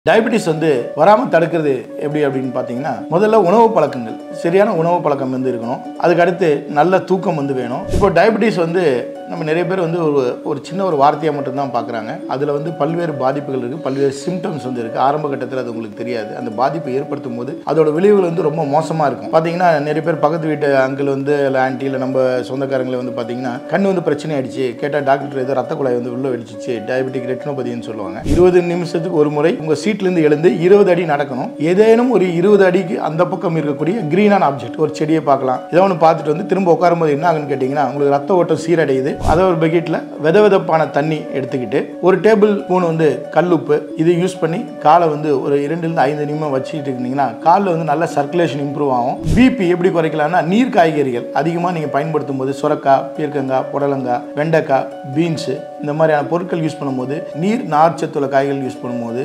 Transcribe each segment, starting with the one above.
diabetes வந்து வராமல் தடுக்கிறது எப்படி அப்படின்னு பார்த்தீங்கன்னா முதல்ல உணவு பழக்கங்கள் சரியான உணவு பழக்கம் வந்து இருக்கணும் அதுக்கு அடுத்து நல்ல தூக்கம் வந்து வேணும் இப்போ டயபெட்டிஸ் வந்து நம்ம நிறைய பேர் வந்து ஒரு ஒரு சின்ன ஒரு வார்த்தையை மட்டும்தான் பார்க்குறாங்க அதில் வந்து பல்வேறு பாதிப்புகள் இருக்குது பல்வேறு சிம்டம்ஸ் வந்து இருக்குது ஆரம்ப கட்டத்தில் அது உங்களுக்கு தெரியாது அந்த பாதிப்பை ஏற்படுத்தும் போது அதோட விளைவுகள் வந்து ரொம்ப மோசமாக இருக்கும் பார்த்தீங்கன்னா நிறைய பேர் பக்கத்து வீட்டு அங்கிள் வந்து இல்லை ஆன்ட்டி இல்லை நம்ம சொந்தக்காரங்களை வந்து பார்த்தீங்கன்னா கண் வந்து பிரச்சனை ஆயிடுச்சு கேட்டால் டாக்டர் ஏதோ ரத்த குழாய் வந்து உள்ள வெடிச்சிச்சு டயபெட்டிக் ரெட்டினோபதின்னு சொல்லுவாங்க இருபது நிமிஷத்துக்கு ஒரு முறை உங்கள் சீட்லேருந்து எழுந்து இருபது அடி நடக்கணும் ஏதேனும் ஒரு இருபது அடிக்கு அந்த பக்கம் இருக்கக்கூடிய கிரீனான ஆப்ஜெக்ட் ஒரு செடியை பார்க்கலாம் இதை ஒன்று பார்த்துட்டு வந்து திரும்ப உட்காரும்போது என்ன ஆகுன்னு கேட்டிங்கன்னா உங்களுக்கு ரத்த ஓட்டம் சீரடையுது அதை ஒரு பக்கெட்டில் வித விதப்பான தண்ணி எடுத்துக்கிட்டு ஒரு டேபிள் ஸ்பூன் வந்து கல்லுப்பு இது யூஸ் பண்ணி காலை வந்து ஒரு இரண்டுலேருந்து ஐந்து நிமிடம் வச்சுக்கிட்டு இருந்தீங்கன்னா காலில் வந்து நல்ல சர்க்குலேஷன் இம்ப்ரூவ் ஆகும் பிபி எப்படி குறைக்கலாம்னா நீர் காய்கறிகள் அதிகமாக நீங்கள் பயன்படுத்தும் போது சுரக்காய் பீர்க்கங்காய் புடலங்காய் வெண்டைக்காய் பீன்ஸு இந்த மாதிரியான பொருட்கள் யூஸ் பண்ணும்போது நீர் நார்ச்சத்துள்ள காய்கள் யூஸ் பண்ணும்போது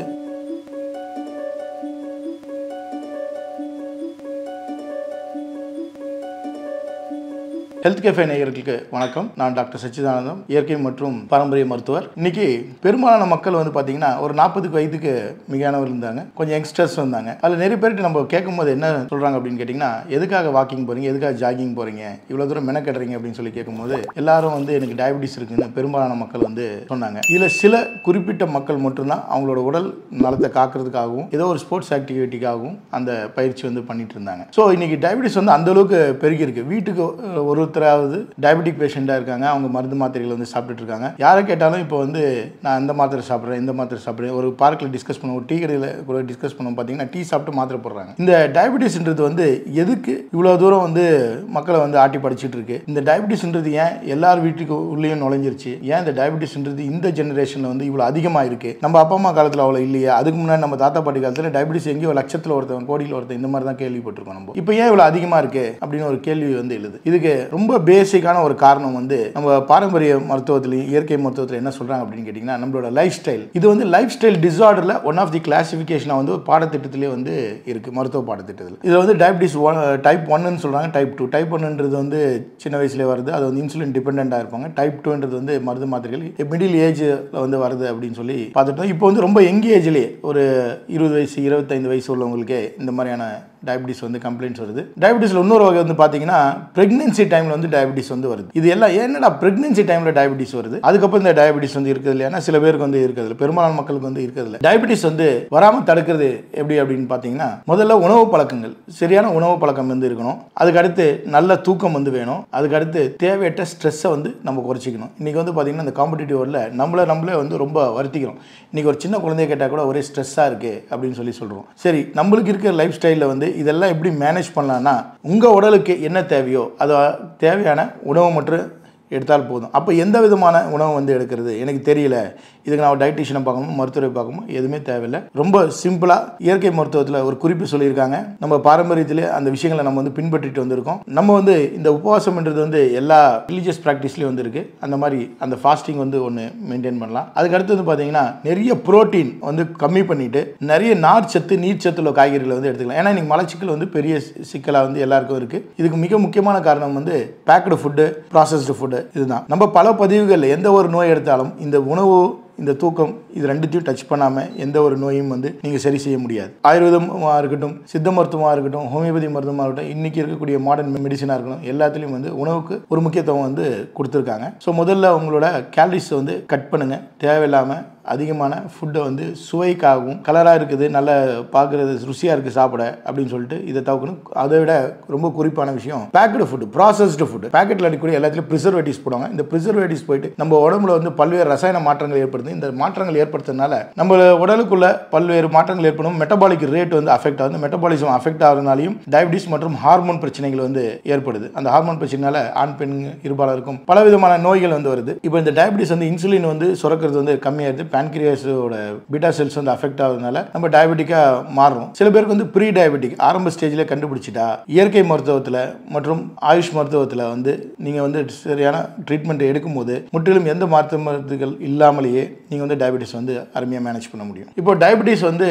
ஹெல்த் கேஃபே நேயர்களுக்கு வணக்கம் நான் டாக்டர் சச்சிதானந்தம் இயற்கை மற்றும் பாரம்பரிய மருத்துவர் இன்னைக்கு பெரும்பாலான மக்கள் வந்து பார்த்தீங்கன்னா ஒரு நாற்பதுக்கு வயதுக்கு மிகானவர் இருந்தாங்க கொஞ்சம் யங்ஸ்டர்ஸ் வந்தாங்க அதில் நிறைய பேர்கிட்ட நம்ம கேட்கும்போது என்ன சொல்கிறாங்க அப்படின்னு கேட்டிங்கன்னா எதுக்காக வாக்கிங் போகிறீங்க எதுக்காக ஜாகிங் போகிறீங்க இவ்வளோ தூரம் மெனக்கட்டுறீங்க அப்படின்னு சொல்லி கேட்கும்போது எல்லாரும் வந்து எனக்கு டயபிட்டிஸ் இருக்குன்னு பெரும்பாலான மக்கள் வந்து சொன்னாங்க இதில் சில குறிப்பிட்ட மக்கள் மட்டும்தான் அவங்களோட உடல் நலத்தை காக்கிறதுக்காகவும் ஏதோ ஒரு ஸ்போர்ட்ஸ் ஆக்டிவிட்டிக்காகவும் அந்த பயிற்சி வந்து பண்ணிட்டு இருந்தாங்க ஸோ இன்னைக்கு டயபிட்டிஸ் வந்து அந்த அளவுக்கு பெருகி இருக்கு வீட்டுக்கு ஒருத்தராவது டயபெட்டிக் பேஷண்ட்டாக இருக்காங்க அவங்க மருந்து மாத்திரைகள் வந்து சாப்பிட்டுட்டு இருக்காங்க யாரை கேட்டாலும் இப்போ வந்து நான் இந்த மாத்திரை சாப்பிட்றேன் இந்த மாத்திரை சாப்பிட்றேன் ஒரு பார்க்கில் டிஸ்கஸ் பண்ணுவோம் ஒரு டீ கடையில் கூட டிஸ்கஸ் பண்ணுவோம் பார்த்தீங்கன்னா டீ சாப்பிட்டு மாத்திரை போடுறாங்க இந்த டயபெட்டிஸ்ன்றது வந்து எதுக்கு இவ்வளோ தூரம் வந்து மக்களை வந்து ஆட்டி படிச்சுட்டு இருக்கு இந்த டயபெட்டிஸ்ன்றது ஏன் எல்லார் வீட்டுக்கு உள்ளேயும் நுழைஞ்சிருச்சு ஏன் இந்த டயபெட்டிஸ்ன்றது இந்த ஜெனரேஷனில் வந்து இவ்வளோ அதிகமாக இருக்கு நம்ம அப்பா அம்மா காலத்தில் அவ்வளோ இல்லையா அதுக்கு முன்னாடி நம்ம தாத்தா பாட்டி காலத்தில் டயபெட்டிஸ் எங்கேயோ லட்சத்தில் ஒருத்தன் கோடியில் ஒருத்தன் இந்த மாதிரி தான் கேள்விப்பட்டிருக்கோம் நம்ம இப்போ ஏன் இவ்வளோ அதிகமாக இருக்கு அப்படின்னு ஒரு கேள்வி வந்து எழுது இதுக்கு ரொம்ப பேசிக்கான ஒரு காரணம் வந்து நம்ம பாரம்பரிய மருத்துவத்திலையும் இயற்கை மருத்துவத்தில் என்ன சொல்கிறாங்க அப்படின்னு கேட்டிங்கன்னா நம்மளோட லைஃப் ஸ்டைல் இது வந்து லைஃப் ஸ்டைல் டிசார்டரில் ஒன் ஆஃப் தி கிளாசிஃபிகேஷனாக வந்து ஒரு பாடத்திட்டத்திலே வந்து இருக்குது மருத்துவ பாடத்திட்டத்தில் இதில் வந்து டயபிட்டிஸ் ஒன் டைப் ஒன்னு சொல்கிறாங்க டைப் டூ டைப் ஒன்னுன்றது வந்து சின்ன வயசுலேயே வருது அது வந்து இன்சுலின் டிபெண்ட்டாக இருப்பாங்க டைப் டூன்றது வந்து மருந்து மாத்திரைகள் மிடில் ஏஜில் வந்து வருது அப்படின்னு சொல்லி பார்த்துட்டோம் இப்போ வந்து ரொம்ப யங் ஏஜ்லேயே ஒரு இருபது வயசு இருபத்தைந்து வயசு உள்ளவங்களுக்கே இந்த மாதிரியான டயபிட்டிஸ் வந்து கம்ப்ளைண்ட்ஸ் வருது டயபிட்டிஸில் இன்னொரு வகை வந்து பார்த்தீங்கன்னா ப்ரெக்னென்சி டைமில் வந்து டயபிட்டிஸ் வந்து வருது இது எல்லாம் என்னடா ப்ரெக்னென்சி டைமில் டயபிட்டிஸ் வருது அதுக்கப்புறம் இந்த டயபிட்டிஸ் வந்து இருக்குது இல்லையா சில பேருக்கு வந்து இருக்கிறது இல்லை பெரும்பாலான மக்களுக்கு வந்து இருக்கிறது டயபிட்டிஸ் வந்து வராமல் தடுக்கிறது எப்படி அப்படின்னு பார்த்தீங்கன்னா முதல்ல உணவு பழக்கங்கள் சரியான உணவு பழக்கம் வந்து இருக்கணும் அதுக்கு அடுத்து நல்ல தூக்கம் வந்து வேணும் அதுக்கு அடுத்து தேவையற்ற ஸ்ட்ரெஸ்ஸை வந்து நம்ம குறைச்சிக்கணும் இன்றைக்கி வந்து பார்த்தீங்கன்னா இந்த காம்படிட்டிவ் வேர்ல்டில் நம்மளை நம்மளே வந்து ரொம்ப வருத்திக்கிறோம் இன்றைக்கி ஒரு சின்ன குழந்தைய கேட்டால் கூட ஒரே ஸ்ட்ரெஸ்ஸாக இருக்குது அப்படின்னு சொல்லி சொல்கிறோம் சரி நம்மளுக்கு இருக்கிற லைஃப் ஸ்டைலில் வந்து இதெல்லாம் எப்படி மேனேஜ் பண்ணலான்னா உங்கள் உடலுக்கு என்ன தேவையோ அது தேவையான உணவு மற்றும் எடுத்தால் போதும் அப்போ எந்த விதமான உணவு வந்து எடுக்கிறது எனக்கு தெரியல இதுக்கு நான் டயட்டிஷியனை பார்க்கணும் மருத்துவரை பார்க்கணும் எதுவுமே தேவையில்லை ரொம்ப சிம்பிளாக இயற்கை மருத்துவத்தில் ஒரு குறிப்பு சொல்லியிருக்காங்க நம்ம பாரம்பரியத்திலே அந்த விஷயங்களை நம்ம வந்து பின்பற்றிட்டு வந்திருக்கோம் நம்ம வந்து இந்த உபவாசம்ன்றது வந்து எல்லா ரிலீஜியஸ் ப்ராக்டிஸ்லேயும் வந்து இருக்குது அந்த மாதிரி அந்த ஃபாஸ்டிங் வந்து ஒன்று மெயின்டைன் பண்ணலாம் அதுக்கு அடுத்து வந்து பார்த்தீங்கன்னா நிறைய புரோட்டீன் வந்து கம்மி பண்ணிட்டு நிறைய நார் சத்து நீர் சத்துள்ள காய்கறிகளை வந்து எடுத்துக்கலாம் ஏன்னா இன்னைக்கு மலச்சிக்கல் வந்து பெரிய சிக்கலாக வந்து எல்லாருக்கும் இருக்குது இதுக்கு மிக முக்கியமான காரணம் வந்து பேக்கடு ஃபுட்டு ப்ராசஸ்டு ஃபுட்டு இதுதான் நம்ம பல பதிவுகளில் எந்த ஒரு நோய் எடுத்தாலும் இந்த உணவு இந்த தூக்கம் இது ரெண்டுத்தையும் டச் பண்ணாமல் எந்த ஒரு நோயும் வந்து நீங்கள் சரி செய்ய முடியாது ஆயுர்வேதமாக இருக்கட்டும் சித்த மருத்துவமாக இருக்கட்டும் ஹோமியோபதி மருத்துவமாக இருக்கட்டும் இன்றைக்கி இருக்கக்கூடிய மாடர்ன் மெடிசனாக இருக்கட்டும் எல்லாத்துலேயும் வந்து உணவுக்கு ஒரு முக்கியத்துவம் வந்து கொடுத்துருக்காங்க ஸோ முதல்ல உங்களோட கேலரிஸ் வந்து கட் பண்ணுங்கள் தேவையில்லாமல் அதிகமான ஃபுட்டை வந்து சுவைக்காகவும் கலராக இருக்குது நல்ல பார்க்குறது ருசியாக இருக்குது சாப்பிட அப்படின்னு சொல்லிட்டு இதை தவிர்க்கணும் அதை விட ரொம்ப குறிப்பான விஷயம் பேக்கடு ஃபுட்டு ப்ராசஸ்டு ஃபுட்டு பேக்கெட்டில் அடிக்கக்கூடிய எல்லாத்துலையும் ப்ரிசர்வேட்டிவ்ஸ் போடுவாங்க இந்த ப்ரிசர்வேட்டிவ்ஸ் போயிட்டு நம்ம உடம்புல வந்து பல்வேறு ரசாயன மாற்றங்கள் ஏற்படுது இந்த மாற்றங்கள் ஏற்படுத்துறதுனால நம்ம உடலுக்குள்ள பல்வேறு மாற்றங்கள் ஏற்படும் மெட்டபாலிக் ரேட் வந்து அஃபெக்ட் ஆகுது மெட்டபாலிசம் அஃபெக்ட் ஆகிறதுனாலையும் டயபிட்டிஸ் மற்றும் ஹார்மோன் பிரச்சனைகள் வந்து ஏற்படுது அந்த ஹார்மோன் பிரச்சனைனால ஆண் பெண் இருபாலருக்கும் பல விதமான நோய்கள் வந்து வருது இப்போ இந்த டயபிட்டிஸ் வந்து இன்சுலின் வந்து சுரக்கிறது வந்து கம்மியாயிருது பேன்கிரியாஸோட பீட்டா செல்ஸ் வந்து அஃபெக்ட் ஆகுறதுனால நம்ம டயபெட்டிக்காக மாறும் சில பேருக்கு வந்து ப்ரீ டயபெட்டிக் ஆரம்ப ஸ்டேஜில் கண்டுபிடிச்சிட்டா இயற்கை மருத்துவத்தில் மற்றும் ஆயுஷ் மருத்துவத்தில் வந்து நீங்கள் வந்து சரியான ட்ரீட்மெண்ட் எடுக்கும்போது முற்றிலும் எந்த மருத்துவ மருந்துகள் இல்லாமலேயே நீங்கள் வந்து டயபெட்டிஸ் வந்து அருமையாக மேனேஜ் பண்ண முடியும் இப்போ டயபெட்டிஸ் வந்து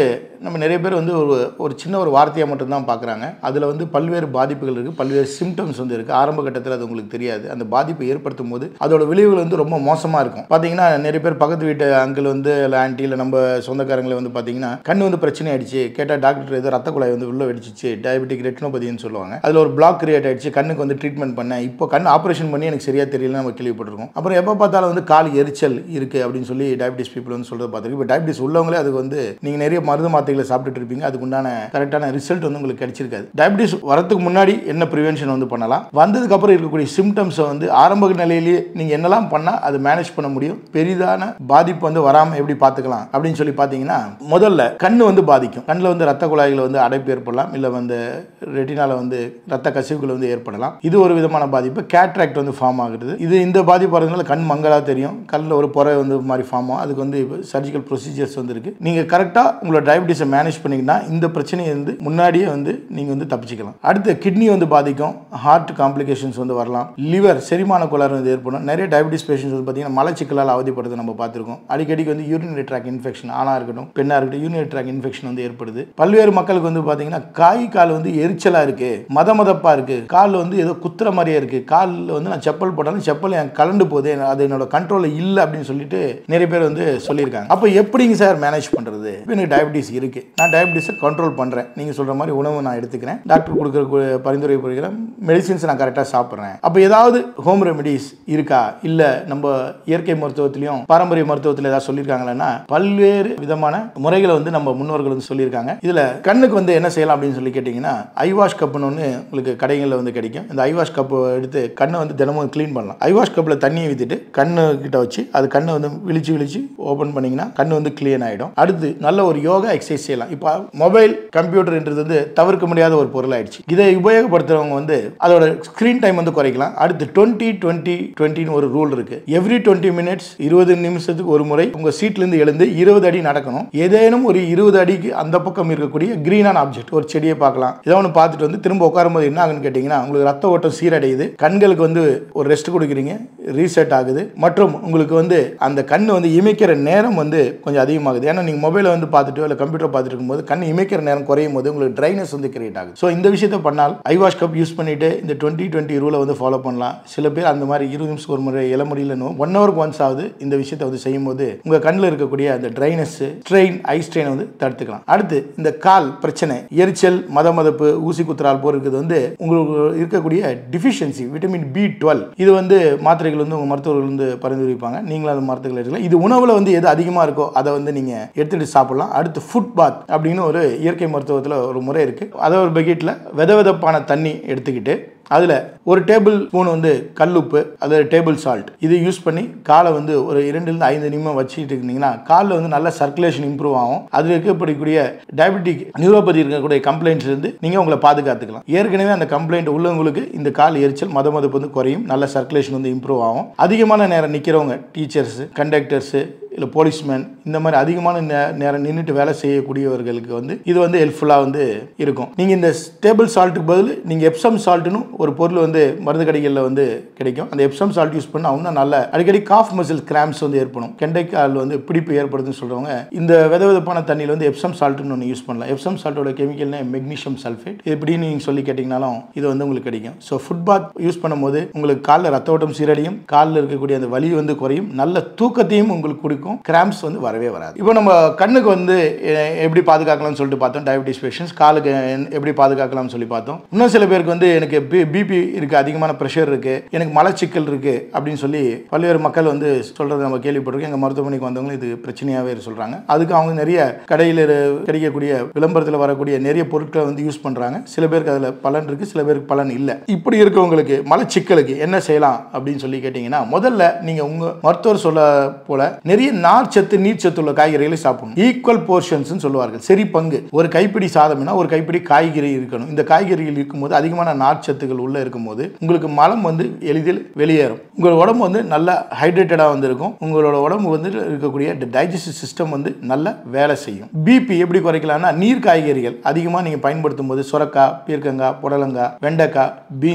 நம்ம நிறைய பேர் வந்து ஒரு ஒரு சின்ன ஒரு வார்த்தையை மட்டும்தான் பார்க்குறாங்க அதில் வந்து பல்வேறு பாதிப்புகள் இருக்குது பல்வேறு சிம்டம்ஸ் வந்து இருக்குது ஆரம்ப கட்டத்தில் அது உங்களுக்கு தெரியாது அந்த பாதிப்பை ஏற்படுத்தும் போது அதோட விளைவுகள் வந்து ரொம்ப மோசமாக இருக்கும் பார்த்தீங்கன்னா நிறைய பேர் பக்கத்து வீட்டு அங்கிள் வந்து இல்லை ஆன்ட்டி இல்லை நம்ம சொந்தக்காரங்களை வந்து பார்த்தீங்கன்னா கண் வந்து பிரச்சனை ஆயிடுச்சு கேட்டால் டாக்டர் ஏதோ ரத்த குழாய் வந்து உள்ள வெடிச்சிச்சு டயபெட்டிக் ரெட்டினோபதின்னு சொல்லுவாங்க அதில் ஒரு பிளாக் கிரியேட் ஆயிடுச்சு கண்ணுக்கு வந்து ட்ரீட்மெண்ட் பண்ணேன் இப்போ கண் ஆப்ரேஷன் பண்ணி எனக்கு சரியா தெரியல நம்ம கேள்விப்பட்டிருக்கோம் அப்புறம் எப்போ பார்த்தாலும் வந்து கால் எரிச்சல் இருக்கு அப்படின்னு சொல்லி டயபிட்டிஸ் பீப்புள் வந்து சொல்றது பார்த்துருக்கு இப்போ டயபிட்டிஸ் உள்ளவங்களே அதுக்கு வந்து நீங்கள் நிறைய மருந்து மாத்திரைகளை சாப்பிட்டுட்டு இருப்பீங்க அதுக்கு உண்டான கரெக்டான ரிசல்ட் வந்து உங்களுக்கு கிடைச்சிருக்காது டயபிட்டிஸ் வரதுக்கு முன்னாடி என்ன ப்ரிவென்ஷன் வந்து பண்ணலாம் வந்ததுக்கு அப்புறம் இருக்கக்கூடிய சிம்டம்ஸை வந்து ஆரம்ப நிலையிலேயே நீங்கள் என்னெல்லாம் பண்ணால் அது மேனேஜ் பண்ண முடியும் பெரிதான பாதிப்பு வந்து வராமல் எப்படி பார்த்துக்கலாம் அப்படின்னு சொல்லி பார்த்தீங்கன்னா முதல்ல கண்ணு வந்து பாதிக்கும் கண்ணில் வந்து ரத்த குழாய்கள் வந்து அடைப்பு ஏற்படலாம் இல்லை வந்து ரெட்டினால வந்து ரத்த கசிவுகள் வந்து ஏற்படலாம் இது ஒரு விதமான பாதிப்பு கேட்ராக்ட் வந்து ஃபார்ம் ஆகுது இது இந்த பாதிப்பு வரதுனால கண் மங்கலாக தெரியும் கண்ணில் ஒரு புறை வந்து மாதிரி ஃபார்ம் ஆகும் அதுக்கு வந்து சர்ஜிக்கல் ப்ரொசீஜர்ஸ் வந்து இருக்கு நீங்கள் கரெக்டாக உங்களோட டயபிட்டிஸை மேனேஜ் பண்ணீங்கன்னா இந்த பிரச்சனையை வந்து முன்னாடியே வந்து நீங்கள் வந்து தப்பிச்சுக்கலாம் அடுத்து கிட்னி வந்து பாதிக்கும் ஹார்ட் காம்ப்ளிகேஷன்ஸ் வந்து வரலாம் லிவர் செரிமான கோளாறு வந்து ஏற்படும் நிறைய டயபிட்டிஸ் பேஷண்ட்ஸ் வந்து பார்த்தீங்கன்னா மலச்சிக்கலால் அவதிப்படுறது நம்ம பார்த்துருக்கோம் அடிக்கடிக்கு வந்து யூரினரி ட்ராக் இன்ஃபெக்ஷன் ஆணாக இருக்கட்டும் பெண்ணாக இருக்கட்டும் யூரினரி ட்ராக் இன்ஃபெக்ஷன் வந்து ஏற்படுது பல்வேறு மக்களுக்கு வந்து பார்த்தீங்கன்னா காய் கால் வந்து எரிச்சலாக இருக்கு மத மதப்பாக இருக்கு கால் வந்து ஏதோ குத்துற மாதிரியே இருக்கு காலில் வந்து நான் செப்பல் போட்டாலும் செப்பல் என் கலண்டு போகுது அது என்னோட கண்ட்ரோலில் இல்லை அப்படின்னு சொல்லிட்டு நிறைய பேர் வந்து சொல்லியிருக்காங்க அப்போ எப்படிங்க சார் மேனேஜ் பண்ணுறது இப்போ எனக்கு டயபிட்டிஸ் இருக்கு நான் டயபிட்டிஸை கண்ட்ரோல் பண்ணுறேன் நீங்கள் சொல்கிற மாதிரி உணவு நான் எடுத்துக்கிறேன் டாக்டர் கொடுக்குற கு- பரிந்துரை புரிகிற மெடிசின்ஸ் நான் கரெக்டாக சாப்பிட்றேன் அப்போ ஏதாவது ஹோம் ரெமெடிஸ் இருக்கா இல்லை நம்ம இயற்கை மருத்துவத்திலையும் பாரம்பரிய மருத்துவத்தில் ஏதாவது சொல்லியிருக்காங்களன்னா பல்வேறு விதமான முறைகளை வந்து நம்ம முன்னோர்கள் வந்து சொல்லியிருக்காங்க இதில் கண்ணுக்கு வந்து என்ன செய்யலாம் அப்படின்னு சொல்லி கேட்டிங்கன்னா ஐவாஷ் கப்புன்னு ஒன்று உங்களுக்கு கடைகளில் வந்து கிடைக்கும் இந்த ஐவாஷ் கப்பு எடுத்து கண்ணை வந்து தினமும் க்ளீன் பண்ணலாம் ஐவாஷ் கப்பில் தண்ணியை ஊற்றிட்டு கண்ணு கிட்ட வச்சு அது கண்ணை வந்து விழிச்சு விழிச்சு ஓப்பன் பண்ணிங்கன்னா கண்ணு வந்து கிளீன் ஆகிடும் அடுத்து நல்ல ஒரு யோகா எக்ஸசைஸ் செய்யலாம் இப்போ மொபைல் கம்ப்யூட்டர்ன்றது வந்து தவிர்க்க முடியாத ஒரு பொருள் ஆயிடுச்சு இதை உபயோகப்படுத்துறவங்க வந்து அதோட ஸ்க்ரீன் டைம் வந்து குறைக்கலாம் அடுத்து டுவெண்ட்டி டுவெண்ட்டி டுவெண்ட்டின்னு ஒரு ரூல் இருக்கு எவ்ரி டுவெண்ட்டி மினிட்ஸ் இருபது நிமிஷத்துக்கு ஒரு முறை உங்க சீட்லேருந்து எழுந்து இருபது அடி நடக்கணும் ஏதேனும் ஒரு இருபது அடிக்கு அந்த பக்கம் இருக்கக்கூடிய கிரீனான ஆப்ஜெக்ட் ஒரு செடியை பார்க்கலாம் இதை ஒன்று பார்த்துட்டு வந்து திரும்ப உட்காரும்போது என்ன ஆகுன்னு கேட்டிங்கன்னா உங்களுக்கு ரத்த ஓட்டம் சீரடையுது கண்களுக்கு வந்து ஒரு ரெஸ்ட் கொடுக்குறீங்க ரீசெட் ஆகுது மற்றும் உங்களுக்கு வந்து அந்த கண் வந்து இமைக்கிற நேரம் வந்து கொஞ்சம் அதிகமாகுது ஏன்னா நீங்கள் மொபைலை வந்து பார்த்துட்டு இல்லை கம்ப்யூட்டர் பார்த்துட்டு இருக்கும்போது கண் இமைக்கிற நேரம் குறையும் போது உங்களுக்கு ட்ரைனஸ் வந்து கிரியேட் ஆகுது ஸோ இந்த விஷயத்தை பண்ணால் ஐவாஷ் கப் யூஸ் பண்ணிட்டு இந்த டுவெண்ட்டி டுவெண்ட்டி ரூலை வந்து ஃபாலோ பண்ணலாம் சில பேர் அந்த மாதிரி இருபது நிமிஷம் ஒரு முறை இள முடியலன்னு ஒன் ஹவருக்கு ஒன்ஸ் ஆகுது இந்த விஷயத்தை வந்து செய்யும்போது உங்கள் கண்ணில் இருக்கக்கூடிய அந்த ட்ரைனஸ் ஸ்ட்ரெயின் ஐ ஸ்ட்ரெயின் வந்து தடுத்துக்கலாம் அடுத்து இந்த கால் பிரச்சனை எரிச்சல் மத மதப்பு ஊசி குத்துறால் போர் இருக்கிறது வந்து உங்களுக்கு இருக்கக்கூடிய டிஃபிஷியன்சி விட்டமின் பி டுவெல் இது வந்து மாத்திரைகள் வந்து உங்கள் மருத்துவர்கள் வந்து பரிந்துரைப்பாங்க நீங்களும் அந்த மருத்துவர்கள் எடுக்கலாம் இது உணவில் வந்து எது அதிகமாக இருக்கோ அதை வந்து நீங்கள் எடுத்துகிட்டு சாப்பிடலாம் அடுத்து ஃபுட் பாத் அப்படின்னு ஒரு இயற்கை மருத்துவத்தில் ஒரு முறை இருக்குது அதை ஒரு பக்கெட்டில் வித விதப்பான தண்ணி எடுத்துக்கிட்டு அதில் ஒரு டேபிள் ஸ்பூன் வந்து கல்லுப்பு அது டேபிள் சால்ட் இது யூஸ் பண்ணி காலை வந்து ஒரு இரண்டுலேருந்து ஐந்து நிமிடம் வச்சுட்டு இருந்தீங்கன்னா காலில் வந்து நல்ல சர்க்குலேஷன் இம்ப்ரூவ் ஆகும் அதில் இருக்கக்கூடிய டயபெட்டிக் நியூரோபதி இருக்கக்கூடிய கம்ப்ளைண்ட்ஸ் இருந்து நீங்கள் உங்களை பாதுகாத்துக்கலாம் ஏற்கனவே அந்த கம்ப்ளைண்ட் உள்ளவங்களுக்கு இந்த கால் எரிச்சல் மத மதப்பு வந்து குறையும் நல்ல சர்க்குலேஷன் வந்து இம்ப்ரூவ் ஆகும் அதிகமான நேரம் நிற்கிறவங்க டீச்சர்ஸ் கண்டக்டர்ஸு இல்லை போலீஸ்மேன் இந்த மாதிரி அதிகமான நே- நேரம் நின்றுட்டு வேலை செய்யக்கூடியவர்களுக்கு வந்து இது வந்து ஹெல்ப்ஃபுல்லாக வந்து இருக்கும் நீங்கள் இந்த டேபிள் சால்ட்டுக்கு பதில் நீங்கள் எப்சம் சால்ட்னு ஒரு பொருள் வந்து மருந்து கடைகளில் வந்து கிடைக்கும் அந்த எப்சம் சால்ட் யூஸ் பண்ணால் இன்னும் நல்ல அடிக்கடி காஃப் மசில் கிராம்ஸ் வந்து ஏற்படும் கெண்டைக்கால் வந்து பிடிப்பு ஏற்படுதுன்னு சொல்கிறவங்க இந்த வித விதப்பான தண்ணியில் வந்து எப்சம் சால்ட்னு ஒன்று யூஸ் பண்ணலாம் எப்சம் சால்ட்டோட கெமிக்கல்னு மெக்னீஷியம் சல்ஃபேட் இப்படின்னு நீங்கள் சொல்லி கேட்டிங்கனாலும் இது வந்து உங்களுக்கு கிடைக்கும் ஸோ ஃபுட் பாத் யூஸ் பண்ணும்போது உங்களுக்கு காலில் ரத்த ஓட்டம் சீரடையும் காலில் இருக்கக்கூடிய அந்த வலி வந்து குறையும் நல்ல தூக்கத்தையும் உங்களுக்கு கொடுக்கும் கிராம்ஸ் வந்து வரவே வராது இப்போ நம்ம கண்ணுக்கு வந்து எ- எப்படி பாதுகாக்கலாம்னு சொல்லிட்டு பார்த்தோம் டயபிட்டிஸ் பேஷண்ட்ஸ் காலுக்கு என்- எப்படி பாதுகாக்கலாம்னு சொல்லி பார்த்தோம் இன்னும் சில பேருக்கு வந்து எனக்கு பிபி இருக்கு அதிகமான ப்ரெஷர் இருக்கு எனக்கு மலச்சிக்கல் இருக்கு அப்படின்னு சொல்லி பல்வேறு மக்கள் வந்து சொல்றதை நம்ம கேள்விப்பட்டிருக்கோம் எங்க மருத்துவமனைக்கு வந்தவங்க இது பிரச்சனையாவே சொல்றாங்க அதுக்கு அவங்க நிறைய கடையில் இரு- கிடைக்கக்கூடிய விளம்பரத்தில் வரக்கூடிய நிறைய பொருட்களை வந்து யூஸ் பண்றாங்க சில பேருக்கு அதுல பலன் இருக்கு சில பேருக்கு பலன் இல்லை இப்படி இருக்கவங்களுக்கு மலச்சிக்கலுக்கு என்ன செய்யலாம் அப்படின்னு சொல்லி கேட்டீங்கன்னா முதல்ல நீங்க உங்க மருத்துவர் சொல்ல போல நிறைய நார்ச்சத்து நீர்ச்சத்து உள்ள காய்கறிகளை சாப்பிடணும் ஈக்குவல் போர்ஷன்ஸ் சொல்லுவார்கள் சரி பங்கு ஒரு கைப்பிடி சாதம்னா ஒரு கைப்பிடி காய்கறி இருக்கணும் இந்த காய்கறிகள் இருக்கும்போது அதிகமான நார்ச்சத்துகள் உள்ள இருக்கும்போது உங்களுக்கு மலம் வந்து எளிதில் வெளியேறும் உங்கள் உடம்பு வந்து நல்ல ஹைட்ரேட்டடாக வந்து இருக்கும் உங்களோட உடம்பு வந்து இருக்கக்கூடிய டைஜஸ்டிவ் சிஸ்டம் வந்து நல்ல வேலை செய்யும் பிபி எப்படி குறைக்கலாம்னா நீர் காய்கறிகள் அதிகமாக நீங்கள் பயன்படுத்தும் போது சுரக்காய் பீர்க்கங்காய் புடலங்காய் வெண்டைக்காய் பீன்ஸு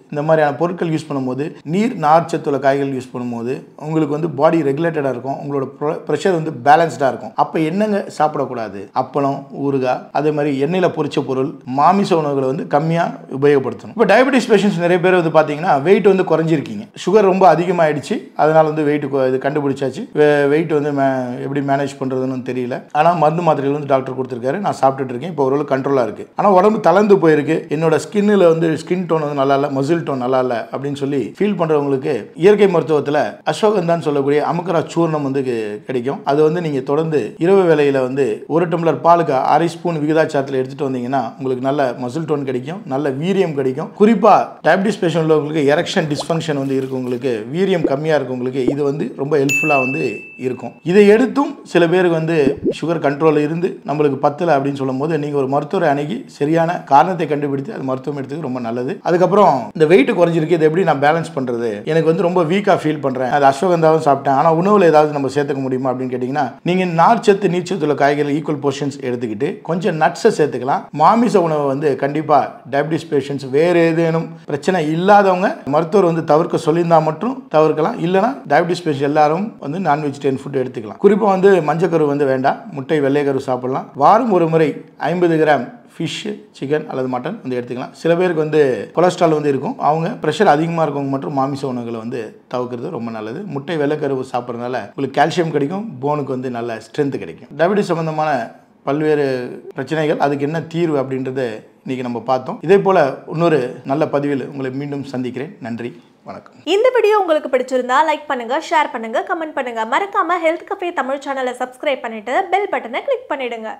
இந்த மாதிரியான பொருட்கள் யூஸ் பண்ணும்போது நீர் நார்ச்சத்துள்ள காய்கள் யூஸ் பண்ணும்போது உங்களுக்கு வந்து பாடி ரெகுலேட்டடாக இருக்கும் உங்களோட ப்ரெஷர் வந்து பேலன்ஸ்டாக இருக்கும் அப்போ என்னங்க சாப்பிடக்கூடாது அப்பளம் ஊறுகாய் அதே மாதிரி எண்ணெயில் பொரிச்ச பொருள் மாமிச உணவுகளை வந்து கம்மியாக உபயோகப்படுத்தணும் இப்போ டயபெட்டிஸ் பேஷண்ட்ஸ் நிறைய பேர் வந்து பார்த்தீங்கன்னா வெயிட் வந்து குறைஞ்சிருக்கீங்க சுகர் ரொம்ப அதிகமாகிடுச்சு அதனால வந்து வெயிட் இது கண்டுபிடிச்சாச்சு வெயிட் வந்து மே- எப்படி மேனேஜ் பண்ணுறதுன்னு தெரியல ஆனால் மருந்து மாத்திரைகள் வந்து டாக்டர் கொடுத்துருக்காரு நான் சாப்பிட்டுட்டு இருக்கேன் இப்போ ஓரளவு கண்ட்ரோலாக இருக்குது ஆனால் உடம்பு தளர்ந்து போயிருக்கு என்னோட ஸ்கின்னில் வந்து ஸ்கின் டோன் வந்து நல்லா இல்லை மசில் டோன் நல்லா இல்லை அப்படின்னு சொல்லி ஃபீல் பண்ணுறவங்களுக்கு இயற்கை மருத்துவத்தில் அஸ்வகந்தான்னு சொல்லக்கூடிய அமுக்கரா சூர்ணம் வந்து கி- கிடைக்கும் அது வந்து நீங்கள் தொடர்ந்து இரவு வேளையில் வந்து ஒரு டம்ளர் பாலுக்கு அரை ஸ்பூன் விகிதாச்சாரத்தில் எடுத்துகிட்டு வந்தீங்கன்னா உங்களுக்கு நல்ல மசில் டோன் கிடைக்கும் நல்ல வீரியம் கிடைக்கும் குறிப்பாக டயபிட்டிஸ் பேஷண்ட் உள்ளவங்களுக்கு எரெக்ஷன் டிஸ்ஃபங்க்ஷன் வந்து இருக்கவங்களுக்கு வீரியம் கம்மியாக இருக்கவங்களுக்கு இது வந்து ரொம்ப ஹெல்ப்ஃபுல்லாக வந்து இருக்கும் இதை எடுத்தும் சில பேருக்கு வந்து சுகர் கண்ட்ரோலில் இருந்து நம்மளுக்கு பத்தலை அப்படின்னு சொல்லும்போது நீங்கள் ஒரு மருத்துவரை அணுகி சரியான காரணத்தை கண்டுபிடித்து அது மருத்துவம் எடுத்துக்க ரொம்ப நல்லது அதுக்கப்புறம் இந்த வெயிட் குறைஞ்சிருக்கு இதை எப்படி நான் பேலன்ஸ் பண்ணுறது எனக்கு வந்து ரொம்ப வீக்காக ஃபீல் பண்ணுறேன் அது அஸ்வகந்தாவும் சாப்பிட்டேன் ஆனால் உணவில் ஏதாவது நம்ம சேர்த்துக்க முடியுமா அப்படின்னு கேட்டிங்கன்னா நீங்கள் நார்ச்சத்து நீர்ச்சத்துள்ள காய்கறி ஈக்குவல் போர்ஷன்ஸ் எடுத்துக்கிட்டு கொஞ்சம் நட்ஸை சேர்த்துக்கலாம் மாமிச உணவை வந்து கண்டிப்பாக டயபிட்டிஸ் பேஷண்ட்ஸ் வேறு ஏதேனும் பிரச்சனை இல்லாதவங்க மருத்துவர் வந்து தவிர்க்க சொல்லியிருந்தா மட்டும் தவிர்க்கலாம் இல்லைனா டயபிட்டிஸ் பேஷண்ட் எல்லாரும் வந்து நான் வெஜிடேரியன் ஃபுட் எடுத்துக்கலாம் குறிப்பாக வந்து மஞ்சக்கரு வந்து வேண்டாம் முட்டை வெள்ளைக்கரு சாப்பிடலாம் வாரம் ஒரு முறை ஐம்பது கிராம் ஃபிஷ் சிக்கன் அல்லது மட்டன் வந்து எடுத்துக்கலாம் சில பேருக்கு வந்து கொலஸ்ட்ரால் வந்து இருக்கும் அவங்க ப்ரெஷர் அதிகமாக இருக்கவங்க மற்றும் மாமிச உணவுகளை வந்து தவிர்க்கிறது ரொம்ப நல்லது முட்டை வெள்ளைக்கருவு சாப்பிட்றதுனால உங்களுக்கு கால்சியம் கிடைக்கும் போனுக்கு வந்து நல்ல ஸ்ட்ரென்த் கிடைக்கும் டயபிட்டிஸ் சம்மந்தமான பல்வேறு பிரச்சனைகள் அதுக்கு என்ன தீர்வு அப்படின்றத இன்றைக்கி நம்ம பார்த்தோம் இதே போல் இன்னொரு நல்ல பதிவில் உங்களை மீண்டும் சந்திக்கிறேன் நன்றி வணக்கம் இந்த வீடியோ உங்களுக்கு பிடிச்சிருந்தா லைக் பண்ணுங்க ஷேர் பண்ணுங்க கமெண்ட் பண்ணுங்க மறக்காம ஹெல்த் கஃபே தமிழ் சேனலை சப்ஸ்கிரைப் பண்ணிட்டு பெல் பட்டனை கிளிக் பண்ணிடுங்க